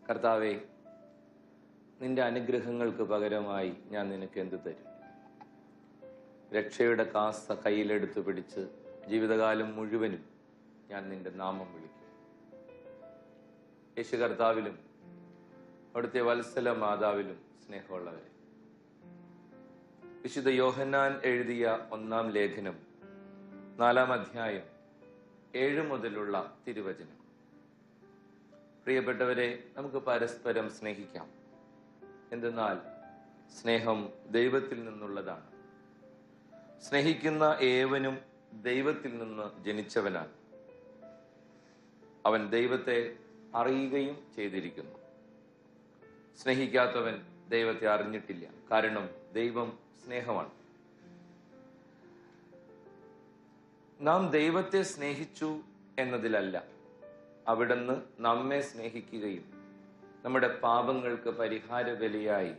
കർത്താവെ നിന്റെ അനുഗ്രഹങ്ങൾക്ക് പകരമായി ഞാൻ നിനക്ക് എന്ത് തരും രക്ഷയുടെ കാസ കയ്യിലെടുത്ത് പിടിച്ച് ജീവിതകാലം മുഴുവനും ഞാൻ നിന്റെ നാമം വിളിക്കും യേശു കർത്താവിലും അവിടുത്തെ വത്സല മാതാവിലും സ്നേഹമുള്ളവരെ വിശുദ്ധ യോഹന്നാൻ എഴുതിയ ഒന്നാം ലേഖനം നാലാം അധ്യായം ഏഴ് മുതലുള്ള തിരുവചനം പ്രിയപ്പെട്ടവരെ നമുക്ക് പരസ്പരം സ്നേഹിക്കാം എന്തെന്നാൽ സ്നേഹം ദൈവത്തിൽ നിന്നുള്ളതാണ് സ്നേഹിക്കുന്ന ഏവനും ദൈവത്തിൽ നിന്ന് ജനിച്ചവനാണ് അവൻ ദൈവത്തെ അറിയുകയും ചെയ്തിരിക്കുന്നു സ്നേഹിക്കാത്തവൻ ദൈവത്തെ അറിഞ്ഞിട്ടില്ല കാരണം ദൈവം സ്നേഹമാണ് നാം ദൈവത്തെ സ്നേഹിച്ചു എന്നതിലല്ല അവിടുന്ന് നമ്മെ സ്നേഹിക്കുകയും നമ്മുടെ പാപങ്ങൾക്ക് പരിഹാര ബലിയായി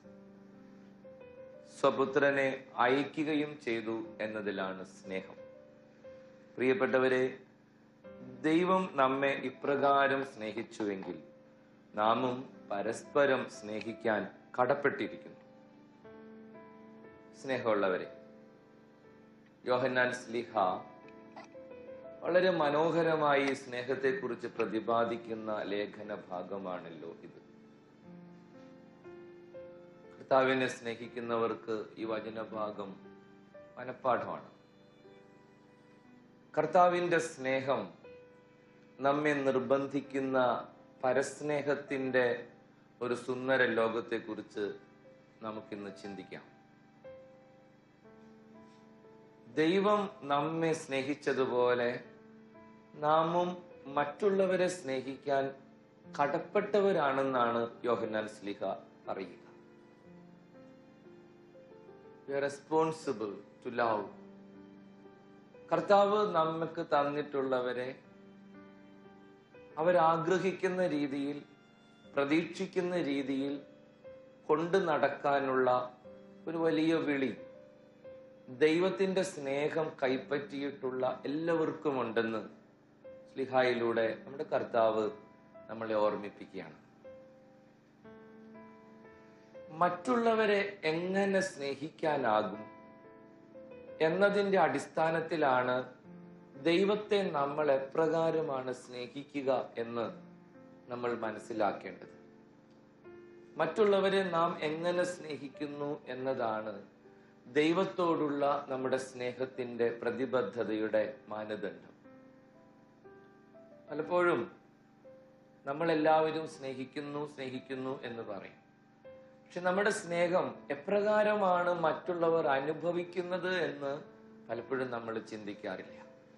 സ്വപുത്രനെ അയക്കുകയും ചെയ്തു എന്നതിലാണ് സ്നേഹം പ്രിയപ്പെട്ടവരെ ദൈവം നമ്മെ ഇപ്രകാരം സ്നേഹിച്ചുവെങ്കിൽ നാമും പരസ്പരം സ്നേഹിക്കാൻ കടപ്പെട്ടിരിക്കുന്നു സ്നേഹമുള്ളവരെ യോഹന്നാൻ സ്ലിഹ വളരെ മനോഹരമായി സ്നേഹത്തെക്കുറിച്ച് പ്രതിപാദിക്കുന്ന ലേഖന ഭാഗമാണല്ലോ ഇത് കർത്താവിനെ സ്നേഹിക്കുന്നവർക്ക് ഈ വചനഭാഗം മനഃപ്പാഠമാണ് കർത്താവിന്റെ സ്നേഹം നമ്മെ നിർബന്ധിക്കുന്ന പരസ്നേഹത്തിന്റെ ഒരു സുന്ദര ലോകത്തെക്കുറിച്ച് നമുക്കിന്ന് ചിന്തിക്കാം ദൈവം നമ്മെ സ്നേഹിച്ചതുപോലെ നാമും മറ്റുള്ളവരെ സ്നേഹിക്കാൻ കടപ്പെട്ടവരാണെന്നാണ് യോഹന്നാൻ സ്ലിഹ പറയുക റെസ്പോൺസിബിൾ ടു ലവ് കർത്താവ് നമുക്ക് തന്നിട്ടുള്ളവരെ അവരാഗ്രഹിക്കുന്ന രീതിയിൽ പ്രതീക്ഷിക്കുന്ന രീതിയിൽ കൊണ്ടു നടക്കാനുള്ള ഒരു വലിയ വിളി ദൈവത്തിന്റെ സ്നേഹം കൈപ്പറ്റിയിട്ടുള്ള എല്ലാവർക്കും ഉണ്ടെന്ന് സ്ലിഹായിലൂടെ നമ്മുടെ കർത്താവ് നമ്മളെ ഓർമ്മിപ്പിക്കുകയാണ് മറ്റുള്ളവരെ എങ്ങനെ സ്നേഹിക്കാനാകും എന്നതിന്റെ അടിസ്ഥാനത്തിലാണ് ദൈവത്തെ നമ്മൾ എപ്രകാരമാണ് സ്നേഹിക്കുക എന്ന് നമ്മൾ മനസ്സിലാക്കേണ്ടത് മറ്റുള്ളവരെ നാം എങ്ങനെ സ്നേഹിക്കുന്നു എന്നതാണ് ദൈവത്തോടുള്ള നമ്മുടെ സ്നേഹത്തിന്റെ പ്രതിബദ്ധതയുടെ മാനദണ്ഡം പലപ്പോഴും നമ്മൾ എല്ലാവരും സ്നേഹിക്കുന്നു സ്നേഹിക്കുന്നു എന്ന് പറയും പക്ഷെ നമ്മുടെ സ്നേഹം എപ്രകാരമാണ് മറ്റുള്ളവർ അനുഭവിക്കുന്നത് എന്ന് പലപ്പോഴും നമ്മൾ ചിന്തിക്കാറില്ല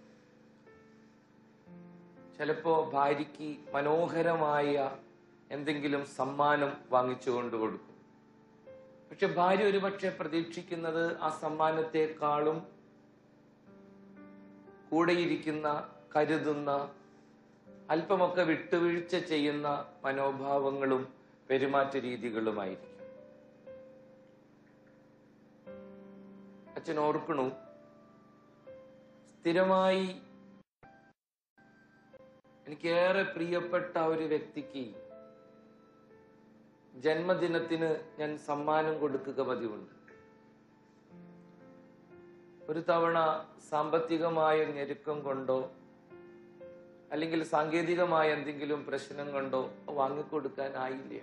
ചിലപ്പോ ഭാര്യയ്ക്ക് മനോഹരമായ എന്തെങ്കിലും സമ്മാനം വാങ്ങിച്ചുകൊണ്ട് കൊടുക്കും പക്ഷെ ഭാര്യ ഒരുപക്ഷെ പ്രതീക്ഷിക്കുന്നത് ആ സമ്മാനത്തെക്കാളും കൂടെയിരിക്കുന്ന കരുതുന്ന അല്പമൊക്കെ വിട്ടുവീഴ്ച ചെയ്യുന്ന മനോഭാവങ്ങളും പെരുമാറ്റ രീതികളുമായിരിക്കും അച്ഛൻ ഓർക്കണു സ്ഥിരമായി എനിക്കേറെ പ്രിയപ്പെട്ട ഒരു വ്യക്തിക്ക് ജന്മദിനത്തിന് ഞാൻ സമ്മാനം കൊടുക്കുക പതിവുണ്ട് ഒരു തവണ സാമ്പത്തികമായ ഞെരുക്കം കൊണ്ടോ അല്ലെങ്കിൽ സാങ്കേതികമായ എന്തെങ്കിലും പ്രശ്നം കൊണ്ടോ വാങ്ങിക്കൊടുക്കാനായില്ല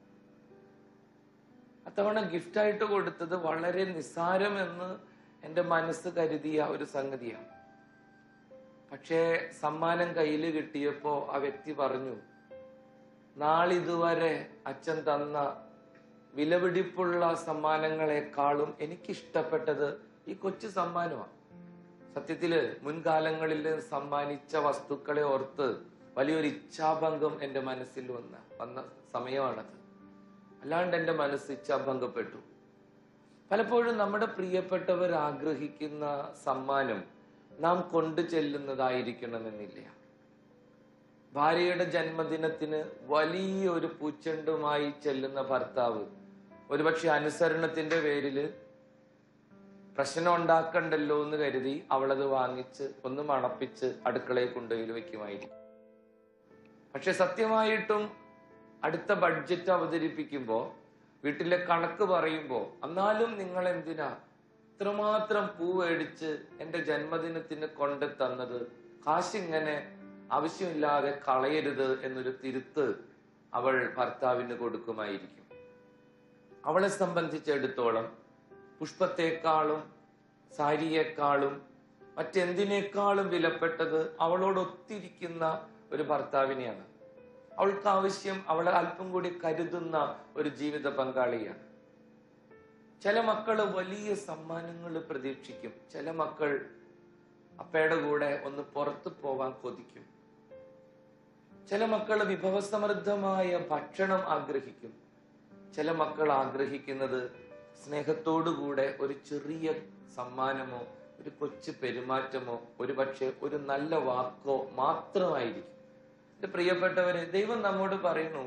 അത്തവണ ഗിഫ്റ്റായിട്ട് കൊടുത്തത് വളരെ നിസ്സാരമെന്ന് എൻ്റെ മനസ്സ് കരുതിയ ഒരു സംഗതിയാണ് പക്ഷേ സമ്മാനം കയ്യിൽ കിട്ടിയപ്പോ ആ വ്യക്തി പറഞ്ഞു നാളിതുവരെ അച്ഛൻ തന്ന വിലപിടിപ്പുള്ള സമ്മാനങ്ങളെക്കാളും എനിക്കിഷ്ടപ്പെട്ടത് ഈ കൊച്ചു സമ്മാനമാണ് സത്യത്തില് മുൻകാലങ്ങളിൽ സമ്മാനിച്ച വസ്തുക്കളെ ഓർത്ത് വലിയൊരു ഇച്ഛാഭംഗം എൻ്റെ മനസ്സിൽ വന്ന വന്ന സമയമാണത് അല്ലാണ്ട് എൻ്റെ മനസ്സ് ഇച്ഛാഭംഗപ്പെട്ടു പലപ്പോഴും നമ്മുടെ പ്രിയപ്പെട്ടവർ ആഗ്രഹിക്കുന്ന സമ്മാനം നാം കൊണ്ടു ചെല്ലുന്നതായിരിക്കണമെന്നില്ല ഭാര്യയുടെ ജന്മദിനത്തിന് വലിയൊരു പൂച്ചെണ്ടുമായി ചെല്ലുന്ന ഭർത്താവ് ഒരുപക്ഷെ അനുസരണത്തിന്റെ പേരില് പ്രശ്നം ഉണ്ടാക്കണ്ടല്ലോ എന്ന് കരുതി അവളത് വാങ്ങിച്ച് ഒന്ന് മണപ്പിച്ച് അടുക്കളയിൽ കൊണ്ടുപോയി വെക്കുമായിരിക്കും പക്ഷെ സത്യമായിട്ടും അടുത്ത ബഡ്ജറ്റ് അവതരിപ്പിക്കുമ്പോൾ വീട്ടിലെ കണക്ക് പറയുമ്പോൾ എന്നാലും നിങ്ങൾ എന്തിനാ ഇത്രമാത്രം പൂ മേടിച്ച് എന്റെ ജന്മദിനത്തിന് കൊണ്ട് തന്നത് കാശിങ്ങനെ ആവശ്യമില്ലാതെ കളയരുത് എന്നൊരു തിരുത്ത് അവൾ ഭർത്താവിന് കൊടുക്കുമായിരിക്കും അവളെ സംബന്ധിച്ചിടത്തോളം പുഷ്പത്തെക്കാളും സാരിയേക്കാളും മറ്റെന്തിനേക്കാളും വിലപ്പെട്ടത് അവളോട് ഒത്തിരിക്കുന്ന ഒരു ഭർത്താവിനെയാണ് അവൾക്ക് ആവശ്യം അവളെ അല്പം കൂടി കരുതുന്ന ഒരു ജീവിത പങ്കാളിയാണ് ചില മക്കള് വലിയ സമ്മാനങ്ങൾ പ്രതീക്ഷിക്കും ചില മക്കൾ അപ്പയുടെ കൂടെ ഒന്ന് പുറത്തു പോവാൻ കൊതിക്കും ചില മക്കൾ വിഭവസമൃദ്ധമായ ഭക്ഷണം ആഗ്രഹിക്കും ചില മക്കൾ ആഗ്രഹിക്കുന്നത് സ്നേഹത്തോടുകൂടെ ഒരു ചെറിയ സമ്മാനമോ ഒരു കൊച്ചു പെരുമാറ്റമോ ഒരു പക്ഷെ ഒരു നല്ല വാക്കോ മാത്രമായിരിക്കും എന്റെ പ്രിയപ്പെട്ടവരെ ദൈവം നമ്മോട് പറയുന്നു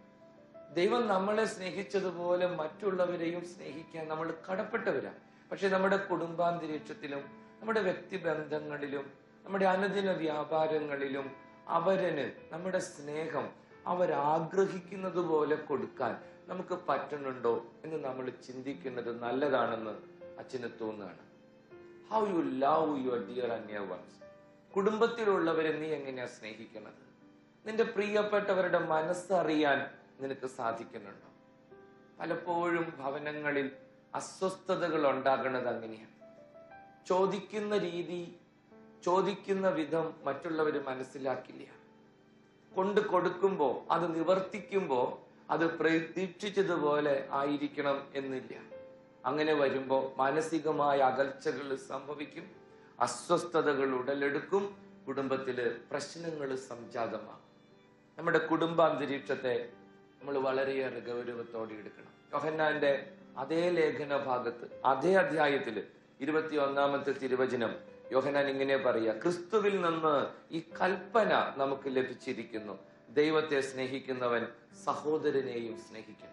ദൈവം നമ്മളെ സ്നേഹിച്ചതുപോലെ മറ്റുള്ളവരെയും സ്നേഹിക്കാൻ നമ്മൾ കടപ്പെട്ടവരാണ് പക്ഷെ നമ്മുടെ കുടുംബാന്തരീക്ഷത്തിലും നമ്മുടെ വ്യക്തിബന്ധങ്ങളിലും നമ്മുടെ അനുദിന വ്യാപാരങ്ങളിലും അവരന് നമ്മുടെ സ്നേഹം അവരാഗ്രഹിക്കുന്നത് പോലെ കൊടുക്കാൻ നമുക്ക് പറ്റുന്നുണ്ടോ എന്ന് നമ്മൾ ചിന്തിക്കുന്നത് നല്ലതാണെന്ന് അച്ഛന് തോന്നുകയാണ് how you love your dear അന്യ വൺസ് കുടുംബത്തിലുള്ളവരെ നീ എങ്ങനെയാ സ്നേഹിക്കണത് നിന്റെ പ്രിയപ്പെട്ടവരുടെ മനസ്സറിയാൻ നിനക്ക് സാധിക്കുന്നുണ്ടോ പലപ്പോഴും ഭവനങ്ങളിൽ അസ്വസ്ഥതകൾ ഉണ്ടാകുന്നത് അങ്ങനെയാണ് ചോദിക്കുന്ന രീതി ചോദിക്കുന്ന വിധം മറ്റുള്ളവർ മനസ്സിലാക്കില്ല കൊണ്ട് കൊടുക്കുമ്പോ അത് നിവർത്തിക്കുമ്പോ അത് പ്രതീക്ഷിച്ചതുപോലെ ആയിരിക്കണം എന്നില്ല അങ്ങനെ വരുമ്പോ മാനസികമായ അകൽച്ചകൾ സംഭവിക്കും അസ്വസ്ഥതകൾ ഉടലെടുക്കും കുടുംബത്തില് പ്രശ്നങ്ങൾ സംജാതമാകും നമ്മുടെ കുടുംബാന്തരീക്ഷത്തെ നമ്മൾ വളരെയേറെ ഗൗരവത്തോടെ എടുക്കണം യോഹന്നാന്റെ അതേ ലേഖന ഭാഗത്ത് അതേ അധ്യായത്തില് ഇരുപത്തി ഒന്നാമത്തെ തിരുവചനം യോഹനാൻ ഇങ്ങനെ പറയാ ക്രിസ്തുവിൽ നിന്ന് ഈ കൽപ്പന നമുക്ക് ലഭിച്ചിരിക്കുന്നു ദൈവത്തെ സ്നേഹിക്കുന്നവൻ സഹോദരനെയും സ്നേഹിക്കണം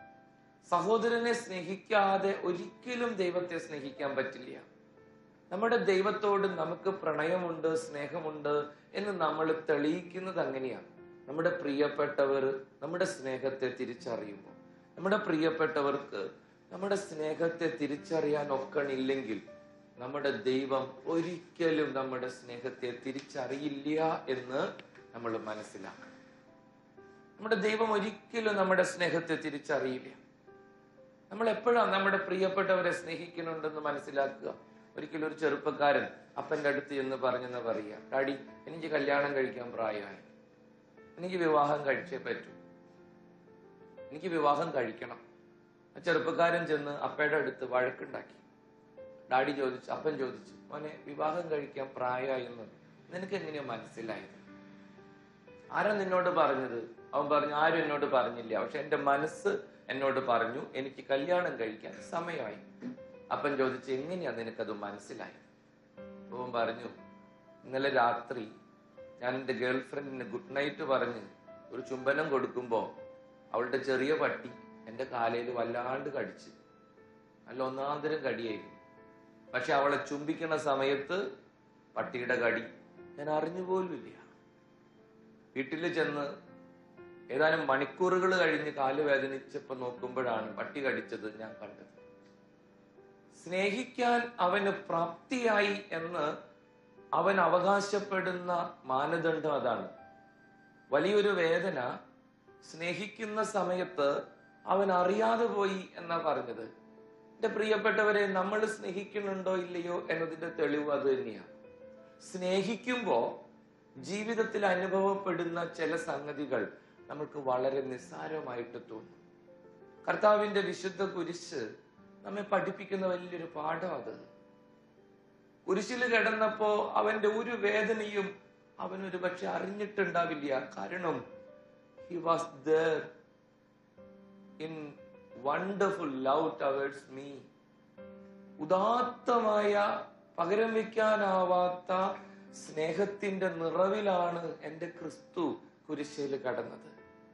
സഹോദരനെ സ്നേഹിക്കാതെ ഒരിക്കലും ദൈവത്തെ സ്നേഹിക്കാൻ പറ്റില്ല നമ്മുടെ ദൈവത്തോട് നമുക്ക് പ്രണയമുണ്ട് സ്നേഹമുണ്ട് എന്ന് നമ്മൾ തെളിയിക്കുന്നത് അങ്ങനെയാണ് നമ്മുടെ പ്രിയപ്പെട്ടവർ നമ്മുടെ സ്നേഹത്തെ തിരിച്ചറിയുമ്പോൾ നമ്മുടെ പ്രിയപ്പെട്ടവർക്ക് നമ്മുടെ സ്നേഹത്തെ തിരിച്ചറിയാൻ ഒക്കണില്ലെങ്കിൽ നമ്മുടെ ദൈവം ഒരിക്കലും നമ്മുടെ സ്നേഹത്തെ തിരിച്ചറിയില്ല എന്ന് നമ്മൾ മനസ്സിലാക്കണം നമ്മുടെ ദൈവം ഒരിക്കലും നമ്മുടെ സ്നേഹത്തെ തിരിച്ചറിയില്ല നമ്മൾ എപ്പോഴാണ് നമ്മുടെ പ്രിയപ്പെട്ടവരെ സ്നേഹിക്കുന്നുണ്ടെന്ന് മനസ്സിലാക്കുക ഒരിക്കലും ഒരു ചെറുപ്പക്കാരൻ അപ്പന്റെ അടുത്ത് എന്ന് പറഞ്ഞെന്ന് പറയുക ഡാഡി എനിക്ക് കല്യാണം കഴിക്കാൻ പ്രായമായി എനിക്ക് വിവാഹം കഴിച്ചേ പറ്റൂ എനിക്ക് വിവാഹം കഴിക്കണം ആ ചെറുപ്പക്കാരൻ ചെന്ന് അപ്പയുടെ അടുത്ത് വഴക്കുണ്ടാക്കി ഡാഡി ചോദിച്ചു അപ്പൻ ചോദിച്ചു മോനെ വിവാഹം കഴിക്കാൻ പ്രായമായി എന്ന് നിനക്ക് എങ്ങനെയാ മനസ്സിലായത് ആരാ നിന്നോട് പറഞ്ഞത് അവൻ പറഞ്ഞു ആരും എന്നോട് പറഞ്ഞില്ല പക്ഷെ എന്റെ മനസ്സ് എന്നോട് പറഞ്ഞു എനിക്ക് കല്യാണം കഴിക്കാൻ സമയമായി അപ്പൻ ചോദിച്ചു എങ്ങനെയാ നിനക്കത് മനസ്സിലായത് അവൻ പറഞ്ഞു ഇന്നലെ രാത്രി ഞാൻ എൻ്റെ ഗേൾ ഫ്രണ്ടിന് ഗുഡ് നൈറ്റ് പറഞ്ഞ് ഒരു ചുംബനം കൊടുക്കുമ്പോ അവളുടെ ചെറിയ പട്ടി എൻ്റെ കാലയിൽ വല്ലാണ്ട് കടിച്ച് നല്ല ഒന്നാന്തരം കടിയായിരുന്നു പക്ഷെ അവളെ ചുംബിക്കണ സമയത്ത് പട്ടിയുടെ കടി ഞാൻ അറിഞ്ഞു പോലുമില്ല വീട്ടിൽ ചെന്ന് ഏതാനും മണിക്കൂറുകൾ കഴിഞ്ഞ് കാല് വേദനിച്ചപ്പോ നോക്കുമ്പോഴാണ് പട്ടി കടിച്ചത് ഞാൻ കണ്ടത് സ്നേഹിക്കാൻ അവന് പ്രാപ്തിയായി എന്ന് അവൻ അവകാശപ്പെടുന്ന മാനദണ്ഡം അതാണ് വലിയൊരു വേദന സ്നേഹിക്കുന്ന സമയത്ത് അവൻ അറിയാതെ പോയി എന്നാ പറഞ്ഞത് എന്റെ പ്രിയപ്പെട്ടവരെ നമ്മൾ സ്നേഹിക്കുന്നുണ്ടോ ഇല്ലയോ എന്നതിന്റെ തെളിവ് അത് തന്നെയാണ് സ്നേഹിക്കുമ്പോ ജീവിതത്തിൽ അനുഭവപ്പെടുന്ന ചില സംഗതികൾ നമുക്ക് വളരെ നിസ്സാരമായിട്ട് തോന്നും കർത്താവിന്റെ വിശുദ്ധ കുരിശ് നമ്മെ പഠിപ്പിക്കുന്ന വലിയൊരു പാഠം അത് കുരിശിൽ കിടന്നപ്പോ അവന്റെ ഒരു വേദനയും അവൻ ഒരു പക്ഷെ അറിഞ്ഞിട്ടുണ്ടാവില്ല കാരണം he was there in wonderful love towards me ഉദാത്തമായ പകരം വെക്കാനാവാത്ത സ്നേഹത്തിന്റെ നിറവിലാണ് എന്റെ ക്രിസ്തു കുരിശയിൽ കടന്നത്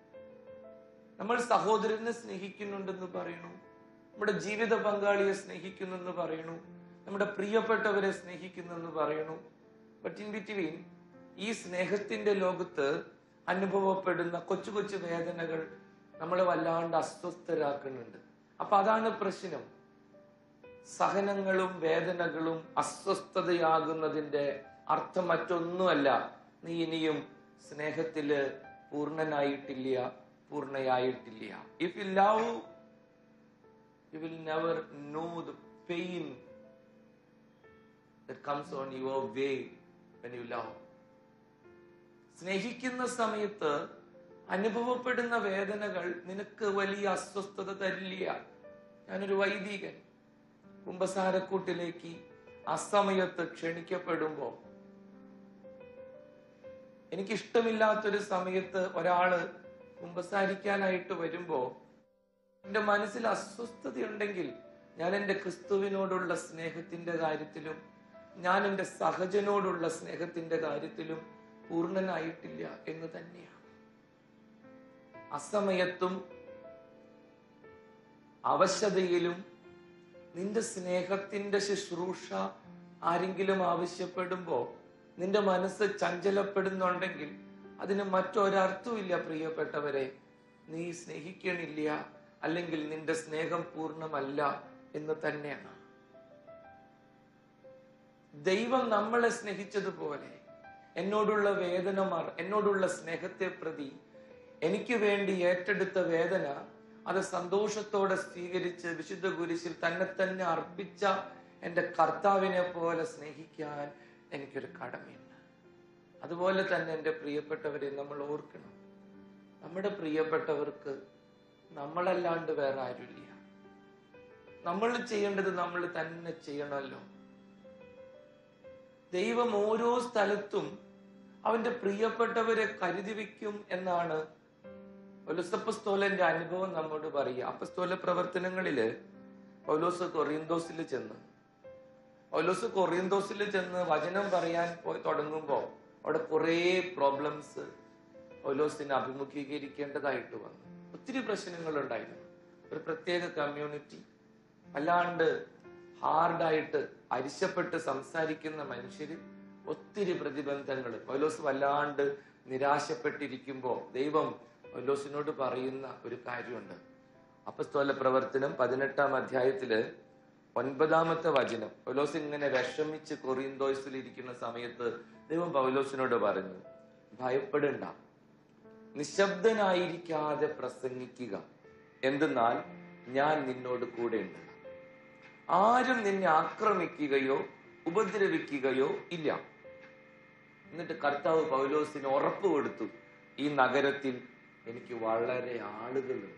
നമ്മൾ സഹോദരനെ സ്നേഹിക്കുന്നുണ്ടെന്ന് പറയണു നമ്മുടെ ജീവിത പങ്കാളിയെ സ്നേഹിക്കുന്നെന്ന് പറയണു നമ്മുടെ പ്രിയപ്പെട്ടവരെ സ്നേഹിക്കുന്നെന്ന് പറയണു ബട്ട് ഇൻ ബിറ്റ്വീൻ ഈ സ്നേഹത്തിന്റെ ലോകത്ത് അനുഭവപ്പെടുന്ന കൊച്ചു കൊച്ചു വേദനകൾ നമ്മളെ വല്ലാണ്ട് അസ്വസ്ഥരാക്കുന്നുണ്ട് അപ്പൊ അതാണ് പ്രശ്നം സഹനങ്ങളും വേദനകളും അസ്വസ്ഥതയാകുന്നതിന്റെ അർത്ഥം മറ്റൊന്നുമല്ല നീ ഇനിയും സ്നേഹത്തില് പൂർണ്ണനായിട്ടില്ല പൂർണ്ണയായിട്ടില്ല if you love you will never know the pain that comes on your way when you love. സ്നേഹിക്കുന്ന സമയത്ത് അനുഭവപ്പെടുന്ന വേദനകൾ നിനക്ക് വലിയ അസ്വസ്ഥത തരില്ല ഞാനൊരു വൈദികൻ കുംഭസാരക്കൂട്ടിലേക്ക് അസമയത്ത് ക്ഷണിക്കപ്പെടുമ്പോ എനിക്കിഷ്ടമില്ലാത്തൊരു സമയത്ത് ഒരാള് കുംഭസാരിക്കാനായിട്ട് വരുമ്പോ എന്റെ മനസ്സിൽ അസ്വസ്ഥതയുണ്ടെങ്കിൽ ഞാൻ എൻ്റെ ക്രിസ്തുവിനോടുള്ള സ്നേഹത്തിന്റെ കാര്യത്തിലും ഞാൻ എൻ്റെ സഹജനോടുള്ള സ്നേഹത്തിന്റെ കാര്യത്തിലും പൂർണ്ണനായിട്ടില്ല എന്ന് തന്നെയാണ് അസമയത്തും അവശതയിലും നിന്റെ സ്നേഹത്തിന്റെ ശുശ്രൂഷ ആരെങ്കിലും ആവശ്യപ്പെടുമ്പോ നിന്റെ മനസ്സ് ചഞ്ചലപ്പെടുന്നുണ്ടെങ്കിൽ അതിന് മറ്റൊരർത്ഥമില്ല പ്രിയപ്പെട്ടവരെ നീ സ്നേഹിക്കണില്ല അല്ലെങ്കിൽ നിന്റെ സ്നേഹം പൂർണ്ണമല്ല എന്ന് തന്നെയാണ് ദൈവം നമ്മളെ സ്നേഹിച്ചതുപോലെ എന്നോടുള്ള വേദന മാർ എന്നോടുള്ള സ്നേഹത്തെ പ്രതി എനിക്ക് വേണ്ടി ഏറ്റെടുത്ത വേദന അത് സന്തോഷത്തോടെ സ്വീകരിച്ച് വിശുദ്ധ കുരിശിൽ തന്നെ തന്നെ അർപ്പിച്ച എൻ്റെ കർത്താവിനെ പോലെ സ്നേഹിക്കാൻ എനിക്കൊരു കടമയുണ്ട് അതുപോലെ തന്നെ എൻ്റെ പ്രിയപ്പെട്ടവരെ നമ്മൾ ഓർക്കണം നമ്മുടെ പ്രിയപ്പെട്ടവർക്ക് നമ്മളല്ലാണ്ട് വേറെ ആരുമില്ല നമ്മൾ ചെയ്യേണ്ടത് നമ്മൾ തന്നെ ചെയ്യണമല്ലോ ദൈവം ഓരോ സ്ഥലത്തും അവന്റെ പ്രിയപ്പെട്ടവരെ കരുതി വെക്കും എന്നാണ് ഒലുസപ്പസ്തോലന്റെ അനുഭവം നമ്മോട് പറയുക അപ്പസ്തോല പ്രവർത്തനങ്ങളില് പൗലോസ് കൊറിയന്തോസിൽ ചെന്ന് പൗലോസ് കൊറിയന്തോസിൽ ചെന്ന് വചനം പറയാൻ പോയി തുടങ്ങുമ്പോ അവിടെ കുറേ പ്രോബ്ലംസ് പൗലോസിനെ അഭിമുഖീകരിക്കേണ്ടതായിട്ട് വന്നു ഒത്തിരി പ്രശ്നങ്ങൾ ഉണ്ടായിരുന്നു ഒരു പ്രത്യേക കമ്മ്യൂണിറ്റി അല്ലാണ്ട് ഹാർഡായിട്ട് അരിശപ്പെട്ട് സംസാരിക്കുന്ന മനുഷ്യര് ഒത്തിരി പ്രതിബന്ധങ്ങൾ പൗലോസ് വല്ലാണ്ട് നിരാശപ്പെട്ടിരിക്കുമ്പോ ദൈവം പൗലോസിനോട് പറയുന്ന ഒരു കാര്യമുണ്ട് അപ്പസ്തോല പ്രവർത്തനം പതിനെട്ടാം അധ്യായത്തില് ഒൻപതാമത്തെ വചനം പൗലോസ് ഇങ്ങനെ വിഷമിച്ച് കൊറിയന്തോയ്സിൽ ഇരിക്കുന്ന സമയത്ത് ദൈവം പൗലോസിനോട് പറഞ്ഞു ഭയപ്പെടണ്ട നിശബ്ദനായിരിക്കാതെ പ്രസംഗിക്കുക എന്തെന്നാൽ ഞാൻ നിന്നോട് കൂടെയുണ്ട് ആരും നിന്നെ ആക്രമിക്കുകയോ ഉപദ്രവിക്കുകയോ ഇല്ല എന്നിട്ട് കർത്താവ് പൗലോസിന് ഉറപ്പ് കൊടുത്തു ഈ നഗരത്തിൽ എനിക്ക് വളരെ ആളുകളുണ്ട്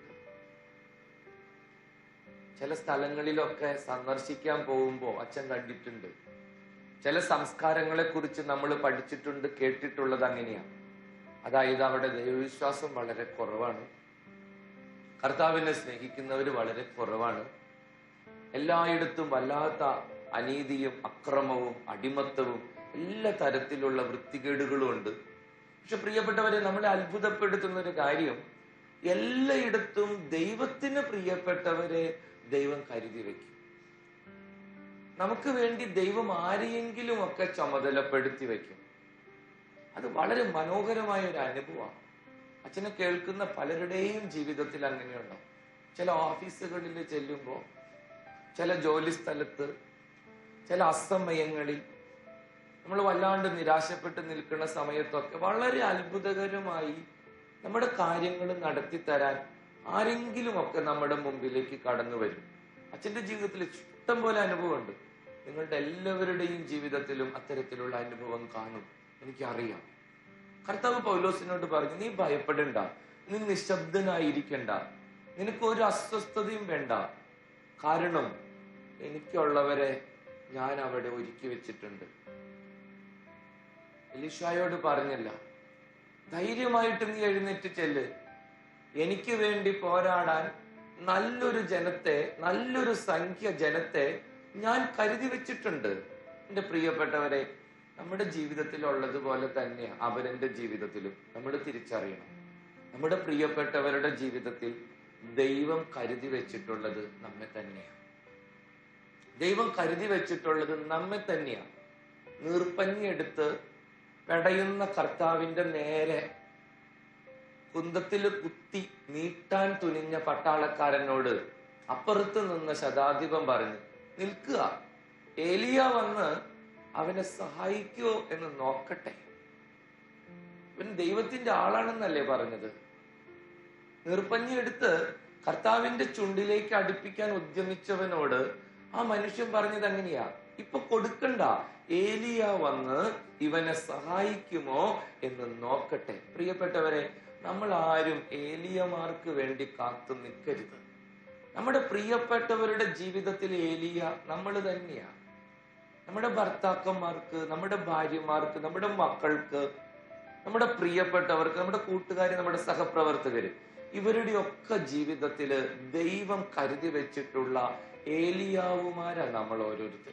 ചില സ്ഥലങ്ങളിലൊക്കെ സന്ദർശിക്കാൻ പോകുമ്പോൾ അച്ഛൻ കണ്ടിട്ടുണ്ട് ചില സംസ്കാരങ്ങളെ കുറിച്ച് നമ്മൾ പഠിച്ചിട്ടുണ്ട് കേട്ടിട്ടുള്ളത് അങ്ങനെയാണ് അതായത് അവിടെ ദൈവവിശ്വാസം വളരെ കുറവാണ് കർത്താവിനെ സ്നേഹിക്കുന്നവർ വളരെ കുറവാണ് എല്ലായിടത്തും വല്ലാത്ത അനീതിയും അക്രമവും അടിമത്തവും എല്ലാ തരത്തിലുള്ള വൃത്തികേടുകളും ഉണ്ട് പക്ഷെ പ്രിയപ്പെട്ടവരെ നമ്മളെ അത്ഭുതപ്പെടുത്തുന്ന ഒരു കാര്യം എല്ലായിടത്തും ദൈവത്തിന് പ്രിയപ്പെട്ടവരെ ദൈവം കരുതി വെക്കും നമുക്ക് വേണ്ടി ദൈവം ആരെയെങ്കിലും ഒക്കെ ചുമതലപ്പെടുത്തി വെക്കും അത് വളരെ മനോഹരമായ ഒരു അനുഭവമാണ് അച്ഛനെ കേൾക്കുന്ന പലരുടെയും ജീവിതത്തിൽ അങ്ങനെയുണ്ടോ ചില ഓഫീസുകളിൽ ചെല്ലുമ്പോൾ ചില ജോലി സ്ഥലത്ത് ചില അസമയങ്ങളിൽ നമ്മൾ വല്ലാണ്ട് നിരാശപ്പെട്ട് നിൽക്കുന്ന സമയത്തൊക്കെ വളരെ അത്ഭുതകരമായി നമ്മുടെ കാര്യങ്ങൾ നടത്തി തരാൻ ആരെങ്കിലും ഒക്കെ നമ്മുടെ മുമ്പിലേക്ക് കടന്നു വരും അച്ഛന്റെ ജീവിതത്തിൽ ഇഷ്ടം പോലെ അനുഭവമുണ്ട് നിങ്ങളുടെ എല്ലാവരുടെയും ജീവിതത്തിലും അത്തരത്തിലുള്ള അനുഭവം കാണും എനിക്കറിയാം കർത്താവ് പൗലോസിനോട് പറഞ്ഞു നീ ഭയപ്പെടണ്ട നീ നിശബ്ദനായിരിക്കണ്ട നിനക്ക് ഒരു അസ്വസ്ഥതയും വേണ്ട കാരണം എനിക്കുള്ളവരെ ഞാൻ അവിടെ ഒരുക്കി വെച്ചിട്ടുണ്ട് എലിഷായോട് പറഞ്ഞല്ല ധൈര്യമായിട്ട് നീ എഴുന്നേറ്റ് ചെല്ല് എനിക്ക് വേണ്ടി പോരാടാൻ നല്ലൊരു ജനത്തെ നല്ലൊരു സംഖ്യ ജനത്തെ ഞാൻ കരുതി വെച്ചിട്ടുണ്ട് എന്റെ പ്രിയപ്പെട്ടവരെ നമ്മുടെ ജീവിതത്തിൽ ഉള്ളതുപോലെ തന്നെ അവരന്റെ ജീവിതത്തിലും നമ്മൾ തിരിച്ചറിയണം നമ്മുടെ പ്രിയപ്പെട്ടവരുടെ ജീവിതത്തിൽ ദൈവം കരുതി വെച്ചിട്ടുള്ളത് നമ്മെ തന്നെയാണ് ദൈവം കരുതി വെച്ചിട്ടുള്ളത് നമ്മെ തന്നെയാണ് നീർപ്പഞ്ഞെടുത്ത് പെടയുന്ന കർത്താവിന്റെ നേരെ കുന്തത്തിൽ കുത്തി നീട്ടാൻ തുനിഞ്ഞ പട്ടാളക്കാരനോട് അപ്പുറത്ത് നിന്ന ശതാധിപൻ പറഞ്ഞു നിൽക്കുക ഏലിയ വന്ന് അവനെ സഹായിക്കുമോ എന്ന് നോക്കട്ടെ ഇവൻ ദൈവത്തിന്റെ ആളാണെന്നല്ലേ പറഞ്ഞത് നിർപ്പഞ്ഞെടുത്ത് കർത്താവിന്റെ ചുണ്ടിലേക്ക് അടുപ്പിക്കാൻ ഉദ്യമിച്ചവനോട് ആ മനുഷ്യൻ പറഞ്ഞത് എങ്ങനെയാ ഇപ്പൊ കൊടുക്കണ്ട ഏലിയ വന്ന് ഇവനെ സഹായിക്കുമോ എന്ന് നോക്കട്ടെ പ്രിയപ്പെട്ടവരെ നമ്മൾ ആരും ഏലിയമാർക്ക് വേണ്ടി കാത്തു നിൽക്കരുത് നമ്മുടെ പ്രിയപ്പെട്ടവരുടെ ജീവിതത്തിൽ ഏലിയ നമ്മൾ തന്നെയാണ് നമ്മുടെ ഭർത്താക്കന്മാർക്ക് നമ്മുടെ ഭാര്യമാർക്ക് നമ്മുടെ മക്കൾക്ക് നമ്മുടെ പ്രിയപ്പെട്ടവർക്ക് നമ്മുടെ കൂട്ടുകാർ നമ്മുടെ സഹപ്രവർത്തകര് ഇവരുടെയൊക്കെ ജീവിതത്തില് ദൈവം കരുതി വെച്ചിട്ടുള്ള ഏലിയാവുമാരാണ് നമ്മൾ ഓരോരുത്തരും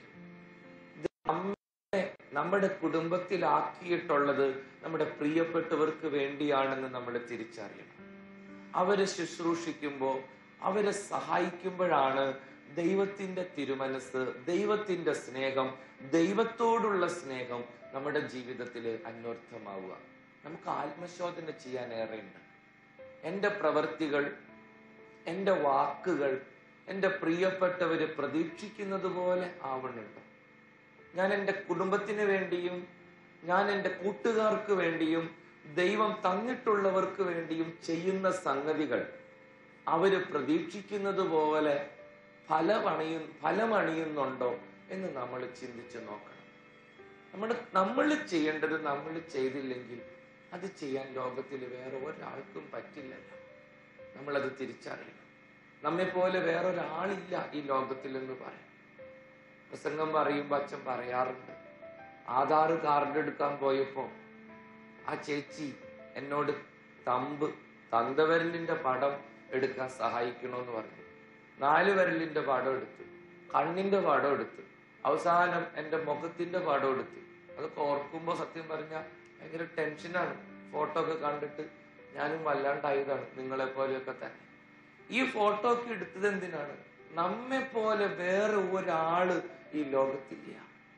നമ്മെ നമ്മുടെ കുടുംബത്തിലാക്കിയിട്ടുള്ളത് നമ്മുടെ പ്രിയപ്പെട്ടവർക്ക് വേണ്ടിയാണെന്ന് നമ്മൾ തിരിച്ചറിയണം അവരെ ശുശ്രൂഷിക്കുമ്പോൾ അവരെ സഹായിക്കുമ്പോഴാണ് ദൈവത്തിന്റെ തിരുമനസ് ദൈവത്തിന്റെ സ്നേഹം ദൈവത്തോടുള്ള സ്നേഹം നമ്മുടെ ജീവിതത്തിൽ അന്വർത്ഥമാവുക നമുക്ക് ആത്മശോധന ചെയ്യാൻ ഏറെയുണ്ട് എൻ്റെ പ്രവർത്തികൾ എൻ്റെ വാക്കുകൾ എൻ്റെ പ്രിയപ്പെട്ടവര് പ്രതീക്ഷിക്കുന്നത് പോലെ ആവണുണ്ടോ ഞാൻ എൻ്റെ കുടുംബത്തിന് വേണ്ടിയും ഞാൻ എൻ്റെ കൂട്ടുകാർക്ക് വേണ്ടിയും ദൈവം തന്നിട്ടുള്ളവർക്ക് വേണ്ടിയും ചെയ്യുന്ന സംഗതികൾ അവര് പ്രതീക്ഷിക്കുന്നത് പോലെ ഫലമണിയു ഫലമണിയുന്നുണ്ടോ എന്ന് നമ്മൾ ചിന്തിച്ചു നോക്കണം നമ്മൾ നമ്മൾ ചെയ്യേണ്ടത് നമ്മൾ ചെയ്തില്ലെങ്കിൽ അത് ചെയ്യാൻ ലോകത്തിൽ വേറെ ഒരാൾക്കും പറ്റില്ലല്ലോ നമ്മളത് തിരിച്ചറിയണം നമ്മെ പോലെ വേറൊരാളില്ല ഈ ലോകത്തിൽ എന്ന് പറയും പ്രസംഗം പറയുമ്പോൾ അച്ഛൻ പറയാറുണ്ട് ആധാർ കാർഡ് എടുക്കാൻ പോയപ്പോ ആ ചേച്ചി എന്നോട് തമ്പ് തന്തവരലിന്റെ പടം എടുക്കാൻ സഹായിക്കണമെന്ന് പറഞ്ഞു നാല് വിരലിന്റെ പടം എടുത്ത് കണ്ണിന്റെ പടം എടുത്ത് അവസാനം എൻ്റെ മുഖത്തിന്റെ പടം എടുത്ത് അതൊക്കെ ഓർക്കുമ്പോൾ സത്യം പറഞ്ഞാൽ ഭയങ്കര ടെൻഷനാണ് ഫോട്ടോ ഒക്കെ കണ്ടിട്ട് ഞാനും വല്ലാണ്ടായതാണ് നിങ്ങളെ പോലെയൊക്കെ തന്നെ ഈ ഫോട്ടോ ഒക്കെ എടുത്തത് എന്തിനാണ് നമ്മെ പോലെ വേറെ ഒരാള് ഈ ലോകത്തില്ല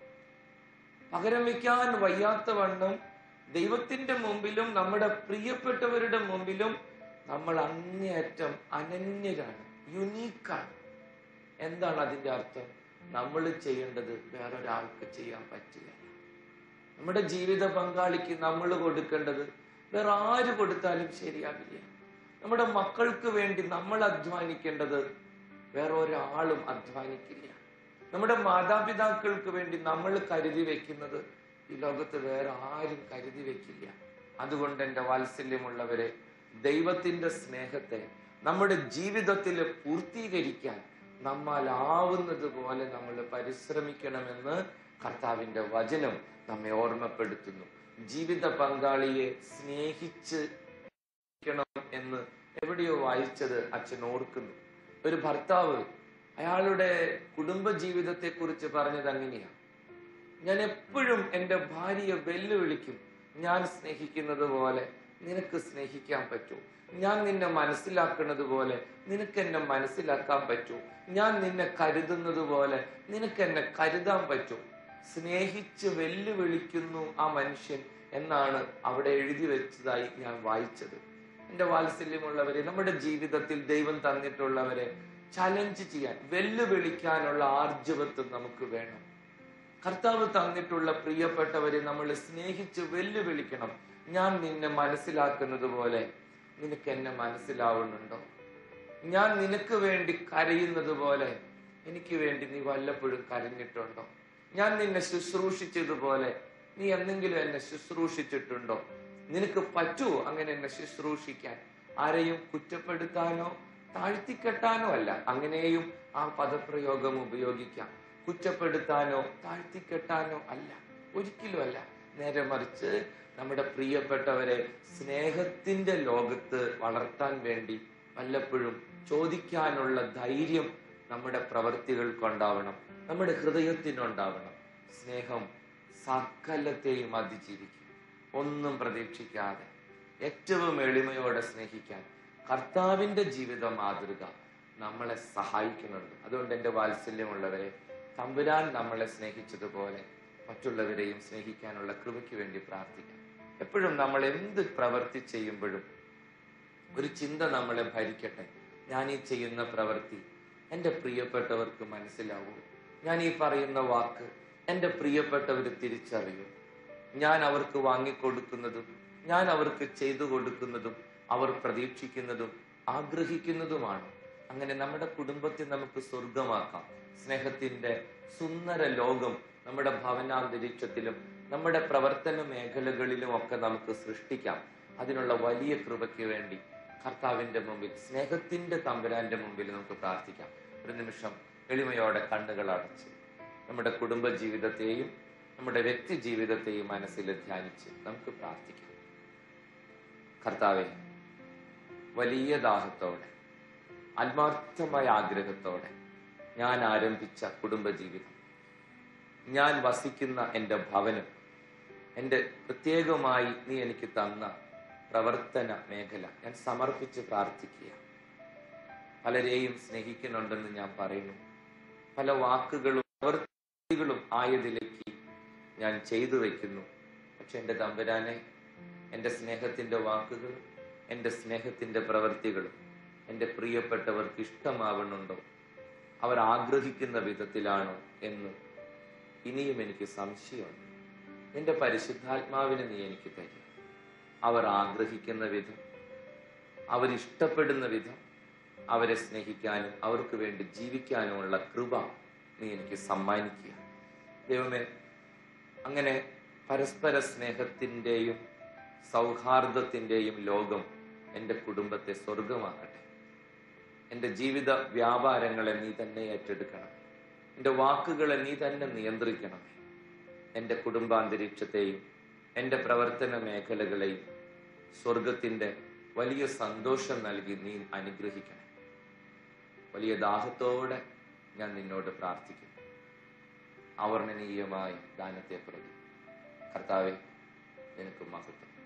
പകരം വെക്കാൻ വയ്യാത്ത വണ്ണം ദൈവത്തിന്റെ മുമ്പിലും നമ്മുടെ പ്രിയപ്പെട്ടവരുടെ മുമ്പിലും നമ്മൾ അങ്ങേയറ്റം അനന്യരാണ് യുണീക്കാണ് എന്താണ് അതിന്റെ അർത്ഥം നമ്മൾ ചെയ്യേണ്ടത് വേറൊരാൾക്ക് ചെയ്യാൻ പറ്റില്ല നമ്മുടെ ജീവിത പങ്കാളിക്ക് നമ്മൾ കൊടുക്കേണ്ടത് വേറെ ആര് കൊടുത്താലും ശരിയാവില്ല നമ്മുടെ മക്കൾക്ക് വേണ്ടി നമ്മൾ അധ്വാനിക്കേണ്ടത് വേറെ ഒരാളും അധ്വാനിക്കില്ല നമ്മുടെ മാതാപിതാക്കൾക്ക് വേണ്ടി നമ്മൾ കരുതി വെക്കുന്നത് ഈ ലോകത്ത് വേറെ ആരും കരുതി വെക്കില്ല അതുകൊണ്ട് എൻ്റെ വാത്സല്യമുള്ളവരെ ദൈവത്തിന്റെ സ്നേഹത്തെ നമ്മുടെ ജീവിതത്തിൽ പൂർത്തീകരിക്കാൻ നമ്മളാവുന്നത് പോലെ നമ്മൾ പരിശ്രമിക്കണമെന്ന് കർത്താവിന്റെ വചനം നമ്മെ ഓർമ്മപ്പെടുത്തുന്നു ജീവിത പങ്കാളിയെ സ്നേഹിച്ച് ക്കണം എന്ന് എവിടെയോ വായിച്ചത് അച്ഛൻ ഓർക്കുന്നു ഒരു ഭർത്താവ് അയാളുടെ കുടുംബ ജീവിതത്തെ കുറിച്ച് പറഞ്ഞത് അങ്ങനെയാണ് ഞാൻ എപ്പോഴും എൻ്റെ ഭാര്യയെ വെല്ലുവിളിക്കും ഞാൻ സ്നേഹിക്കുന്നത് പോലെ നിനക്ക് സ്നേഹിക്കാൻ പറ്റൂ ഞാൻ നിന്നെ മനസ്സിലാക്കുന്നത് പോലെ നിനക്ക് എന്നെ മനസ്സിലാക്കാൻ പറ്റൂ ഞാൻ നിന്നെ കരുതുന്നത് പോലെ നിനക്ക് എന്നെ കരുതാൻ പറ്റൂ സ്നേഹിച്ച് വെല്ലുവിളിക്കുന്നു ആ മനുഷ്യൻ എന്നാണ് അവിടെ എഴുതി വെച്ചതായി ഞാൻ വായിച്ചത് എന്റെ വാത്സല്യമുള്ളവരെ നമ്മുടെ ജീവിതത്തിൽ ദൈവം തന്നിട്ടുള്ളവരെ ചലഞ്ച് ചെയ്യാൻ വെല്ലുവിളിക്കാനുള്ള ആർജവത്വം നമുക്ക് വേണം കർത്താവ് തന്നിട്ടുള്ള പ്രിയപ്പെട്ടവരെ നമ്മൾ സ്നേഹിച്ച് വെല്ലുവിളിക്കണം ഞാൻ നിന്നെ മനസ്സിലാക്കുന്നത് പോലെ നിനക്ക് എന്നെ മനസ്സിലാവുന്നുണ്ടോ ഞാൻ നിനക്ക് വേണ്ടി കരയുന്നത് പോലെ എനിക്ക് വേണ്ടി നീ വല്ലപ്പോഴും കരഞ്ഞിട്ടുണ്ടോ ഞാൻ നിന്നെ ശുശ്രൂഷിച്ചതുപോലെ നീ എന്തെങ്കിലും എന്നെ ശുശ്രൂഷിച്ചിട്ടുണ്ടോ നിനക്ക് പറ്റുമോ അങ്ങനെ എന്നെ ശുശ്രൂഷിക്കാൻ ആരെയും കുറ്റപ്പെടുത്താനോ താഴ്ത്തിക്കെട്ടാനോ അല്ല അങ്ങനെയും ആ പദപ്രയോഗം ഉപയോഗിക്കാം കുറ്റപ്പെടുത്താനോ താഴ്ത്തിക്കെട്ടാനോ അല്ല ഒരിക്കലും അല്ല നേരെ മറിച്ച് നമ്മുടെ പ്രിയപ്പെട്ടവരെ സ്നേഹത്തിന്റെ ലോകത്ത് വളർത്താൻ വേണ്ടി വല്ലപ്പോഴും ചോദിക്കാനുള്ള ധൈര്യം നമ്മുടെ പ്രവൃത്തികൾക്കുണ്ടാവണം നമ്മുടെ ഹൃദയത്തിനുണ്ടാവണം സ്നേഹം സകലത്തെയും അതിജീവിക്കും ഒന്നും പ്രതീക്ഷിക്കാതെ ഏറ്റവും എളിമയോടെ സ്നേഹിക്കാൻ കർത്താവിന്റെ ജീവിത മാതൃക നമ്മളെ സഹായിക്കുന്നുണ്ട് അതുകൊണ്ട് എൻ്റെ വാത്സല്യമുള്ളവരെ തമ്പുരാൻ നമ്മളെ സ്നേഹിച്ചതുപോലെ മറ്റുള്ളവരെയും സ്നേഹിക്കാനുള്ള കൃപയ്ക്ക് വേണ്ടി പ്രാർത്ഥിക്കാം എപ്പോഴും നമ്മൾ എന്ത് പ്രവൃത്തി ചെയ്യുമ്പോഴും ഒരു ചിന്ത നമ്മളെ ഭരിക്കട്ടെ ഞാൻ ഈ ചെയ്യുന്ന പ്രവൃത്തി എൻ്റെ പ്രിയപ്പെട്ടവർക്ക് മനസ്സിലാവൂ ഞാൻ ഈ പറയുന്ന വാക്ക് എൻ്റെ പ്രിയപ്പെട്ടവർ തിരിച്ചറിയൂ ഞാൻ അവർക്ക് വാങ്ങിക്കൊടുക്കുന്നതും ഞാൻ അവർക്ക് ചെയ്തു കൊടുക്കുന്നതും അവർ പ്രതീക്ഷിക്കുന്നതും ആഗ്രഹിക്കുന്നതുമാണ് അങ്ങനെ നമ്മുടെ കുടുംബത്തെ നമുക്ക് സ്വർഗമാക്കാം സ്നേഹത്തിന്റെ സുന്ദര ലോകം നമ്മുടെ ഭവനാന്തരീക്ഷത്തിലും നമ്മുടെ പ്രവർത്തന മേഖലകളിലും ഒക്കെ നമുക്ക് സൃഷ്ടിക്കാം അതിനുള്ള വലിയ കൃപയ്ക്ക് വേണ്ടി കർത്താവിന്റെ മുമ്പിൽ സ്നേഹത്തിന്റെ തമ്പുരാന്റെ മുമ്പിൽ നമുക്ക് പ്രാർത്ഥിക്കാം ഒരു നിമിഷം എളിമയോടെ കണ്ണുകൾ അടച്ച് നമ്മുടെ കുടുംബ ജീവിതത്തെയും നമ്മുടെ വ്യക്തി ജീവിതത്തെയും മനസ്സിൽ ധ്യാനിച്ച് നമുക്ക് പ്രാർത്ഥിക്കാം കർത്താവെ വലിയ ദാഹത്തോടെ ആത്മാർത്ഥമായ ആഗ്രഹത്തോടെ ഞാൻ ആരംഭിച്ച കുടുംബജീവിതം ഞാൻ വസിക്കുന്ന എൻ്റെ ഭവനം എൻ്റെ പ്രത്യേകമായി നീ എനിക്ക് തന്ന പ്രവർത്തന മേഖല ഞാൻ സമർപ്പിച്ച് പ്രാർത്ഥിക്കുക പലരെയും സ്നേഹിക്കുന്നുണ്ടെന്ന് ഞാൻ പറയുന്നു പല വാക്കുകളും പ്രവൃത്തികളും ആയതിലേക്ക് ഞാൻ ചെയ്തു വയ്ക്കുന്നു പക്ഷെ എൻ്റെ തമ്പുരാനെ എൻ്റെ സ്നേഹത്തിൻ്റെ വാക്കുകളും എൻ്റെ സ്നേഹത്തിൻ്റെ പ്രവൃത്തികളും എൻ്റെ പ്രിയപ്പെട്ടവർക്ക് ഇഷ്ടമാവുന്നുണ്ടോ അവർ ആഗ്രഹിക്കുന്ന വിധത്തിലാണോ എന്ന് ഇനിയും എനിക്ക് സംശയമുണ്ട് എൻ്റെ പരിശുദ്ധാത്മാവിനെ നീ എനിക്ക് തരിക അവർ ആഗ്രഹിക്കുന്ന വിധം അവരിഷ്ടപ്പെടുന്ന വിധം അവരെ സ്നേഹിക്കാനും അവർക്ക് വേണ്ടി ജീവിക്കാനുമുള്ള കൃപ നീ എനിക്ക് സമ്മാനിക്കുക ദൈവമേ അങ്ങനെ പരസ്പര സ്നേഹത്തിൻ്റെയും സൗഹാർദ്ദത്തിൻ്റെയും ലോകം എൻ്റെ കുടുംബത്തെ സ്വർഗമാക്കട്ടെ എൻ്റെ ജീവിത വ്യാപാരങ്ങളെ നീ തന്നെ ഏറ്റെടുക്കണം എൻ്റെ വാക്കുകളെ നീ തന്നെ നിയന്ത്രിക്കണം എൻ്റെ കുടുംബാന്തരീക്ഷത്തെയും എൻ്റെ പ്രവർത്തന മേഖലകളെയും സ്വർഗത്തിൻ്റെ വലിയ സന്തോഷം നൽകി നീ അനുഗ്രഹിക്കണം വലിയ ദാഹത്തോടെ ഞാൻ നിന്നോട് പ്രാർത്ഥിക്കുന്നു അവർണനീയമായ ദാനത്തെ പ്രതി കർത്താവെ നിനക്ക് മഹത്വം